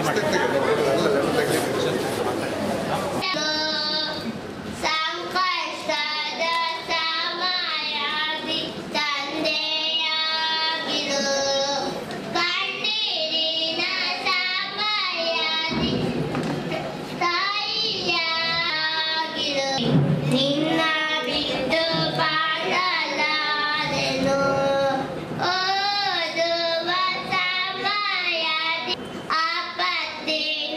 ಸಂಕಷ್ಟದ ಸಮಯದಿ ತಂದೆಯಾಗಿರು ಕಣ್ಣೀರಿನ ಸಮಯದಿ ತಾಯಿಯಾಗಿರು ನಿನ್ನ ಬಿಟ್ಟು ಬಾಳಲಾರೆನು ಓದುವ ಸಮಯದಿ ಆಪತ್ತಿನ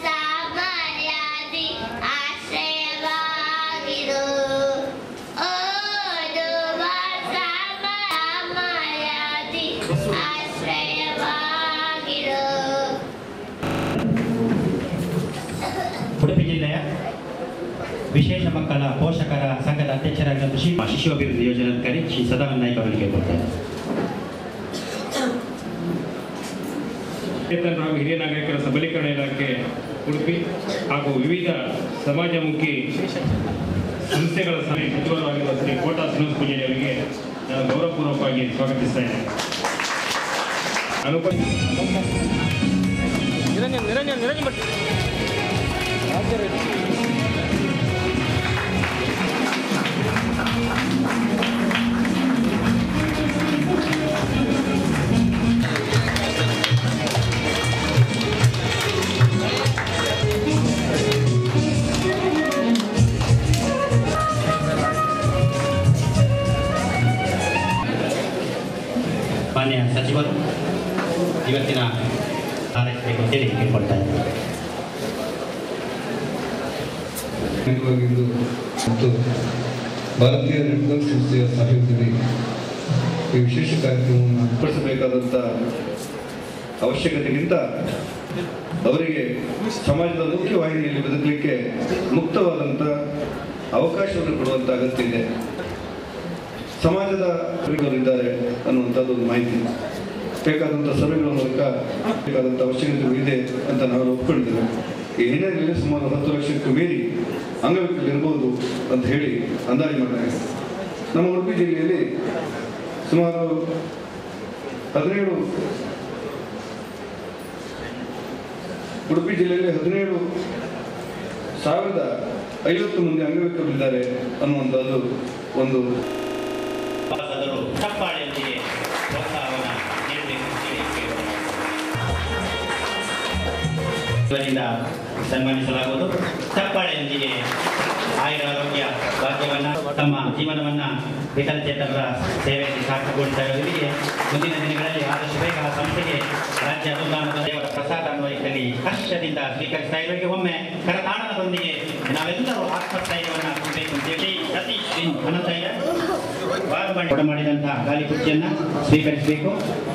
ಸಮಯದಿ ಆಶ್ರಯವಾಗಿರು ಓದುವ ಸಮಯದಿ ಆಶ್ರಯವಾಗಿರು ಉಡುಪಿ ಜಿಲ್ಲೆಯ ವಿಶೇಷ ಮಕ್ಕಳ ಪೋಷಕರ ಸಂಘದ ಅಧ್ಯಕ್ಷರಾಗಿರುವ ಶ್ರೀ ಶಿಶು ಅಭಿವೃದ್ಧಿ ಯೋಜನಾಧಿಕಾರಿ ಶ್ರೀ ಸದಾನಂದ ನಾಯ್ಕ ಅವರಿಗೆ ಕೊಡ್ತಾರೆ ಚೇತನ್ ಹಾಗೂ ಹಿರಿಯ ನಾಗರಿಕರ ಸಬಲೀಕರಣ ಇಲಾಖೆ ಉಡುಪಿ ಹಾಗೂ ವಿವಿಧ ಸಮಾಜಮುಖಿ ಸಂಸ್ಥೆಗಳ ಸಭೆ ಸಚಿವರಾಗಿರುವ ಶ್ರೀ ಕೋಟಾ ಸುನೀಲ್ ಪೂಜಾರಿ ಅವರಿಗೆ ನಾನು ಗೌರವಪೂರ್ವಕವಾಗಿ ಸ್ವಾಗತಿಸ್ತಾ ಇದ್ದೇನೆ ಅನುಪ ನಿರಂಜನ್ ನಿರಂಜನ್ ನಿರಂಜನ್ ಭಟ್ ಮಾನ್ಯ ಸಚಿವರು ಇವತ್ತಿನ ಆರೈಸಬೇಕು ಅಂತೇಳಿ ಕೇಳ್ಕೊಳ್ತಾ ಇದ್ದಾರೆ ವಾಗಿದ್ದು ಮತ್ತು ಭಾರತೀಯ ರೆಡ್ ಕ್ರಾಸ್ ಸಂಸ್ಥೆಯ ಸಹಯೋಗದಲ್ಲಿ ಈ ವಿಶೇಷ ಕಾರ್ಯಕ್ರಮವನ್ನು ಏರ್ಪಡಿಸಬೇಕಾದಂಥ ಅವಶ್ಯಕತೆಗಿಂತ ಅವರಿಗೆ ಸಮಾಜದ ಮುಖ್ಯ ವಾಹಿನಿಯಲ್ಲಿ ಬದುಕಲಿಕ್ಕೆ ಮುಕ್ತವಾದಂಥ ಅವಕಾಶವನ್ನು ಕೊಡುವಂಥ ಅಗತ್ಯ ಇದೆ ಸಮಾಜದ ಇದ್ದಾರೆ ಅನ್ನುವಂಥದ್ದು ಒಂದು ಮಾಹಿತಿ ಬೇಕಾದಂಥ ಸರ್ವೆಗಳ ಮೂಲಕ ಬೇಕಾದಂಥ ಅವಶ್ಯಕತೆಗಳು ಇದೆ ಅಂತ ನಾವು ಒಪ್ಕೊಂಡಿದ್ದೇವೆ ಈ ಹಿನ್ನೆಲೆಯಲ್ಲಿ ಸುಮಾರು ಹತ್ತು ಲಕ್ಷಕ್ಕೂ ಮೀರಿ ಅಂಗವಿಕಲರು ಇರ್ಬೋದು ಅಂತ ಹೇಳಿ ಅಂದಾಜು ಮಾಡಲಾಗಿದೆ ನಮ್ಮ ಉಡುಪಿ ಜಿಲ್ಲೆಯಲ್ಲಿ ಸುಮಾರು ಹದಿನೇಳು ಉಡುಪಿ ಜಿಲ್ಲೆಯಲ್ಲಿ ಹದಿನೇಳು ಸಾವಿರದ ಐವತ್ತು ಮಂದಿ ಅಂಗವಿಕಲರಿದ್ದಾರೆ ಅನ್ನುವಂಥದ್ದು ಒಂದು ಸದರು ಚಪ್ಪಾಳೆಯೊಂದಿಗೆ ಪ್ರೋತ್ಸಾಹವನ್ನು ನೀಡಬೇಕು ಅಂತೇಳಿ ಕೇಳಿಕೊಳ್ಳಲಾಗಿದೆ. ಇವರಿಂದ ಸನ್ಮಾನಿಸಲಾಗುವುದು ಚಪ್ಪಾಳೆಯೊಂದಿಗೆ ಆಯುರ ಆರೋಗ್ಯ ಭಾಗ್ಯವನ್ನ ತಮ್ಮ ಜೀವನವನ್ನ ವಿಕಲಚೇತನರ ಸೇವೆಯಲ್ಲಿ ಸಾರ್ಥಕಗೊಳಿಸ್ತಾ ಇರೋದರಿಗೆ ಮುಂದಿನ ದಿನಗಳಲ್ಲಿ ಆದಷ್ಟು ಬೇಗ ಆ ಸಂಸ್ಥೆಗೆ ರಾಜ್ಯ ಅನುದಾನದ ದೇವರ ಪ್ರಸಾದ ಅನ್ವಯಿಸಲಿ ಹರ್ಷದಿಂದ ಸ್ವೀಕರಿಸ್ತಾ ಇರೋರಿಗೆ ಒಮ್ಮೆ ಕರತಾಡನದೊಂದಿಗೆ ನಾವೆಲ್ಲರೂ ಆತ್ಮಸ್ಥೈರ್ಯವನ್ನು ತುಂಬಬೇಕು ಅಂತೇಳಿ ಸತೀಶ್ ಸಿಂಗ್ ಅನಂತಯ್ಯ ವಾರಬಂಡಿ ಕೊಡ ಮಾಡಿದಂತಹ ಗಾಲಿ ಕುರ್ಚಿಯನ್ನ ಸ್ವೀಕರಿಸಬೇಕು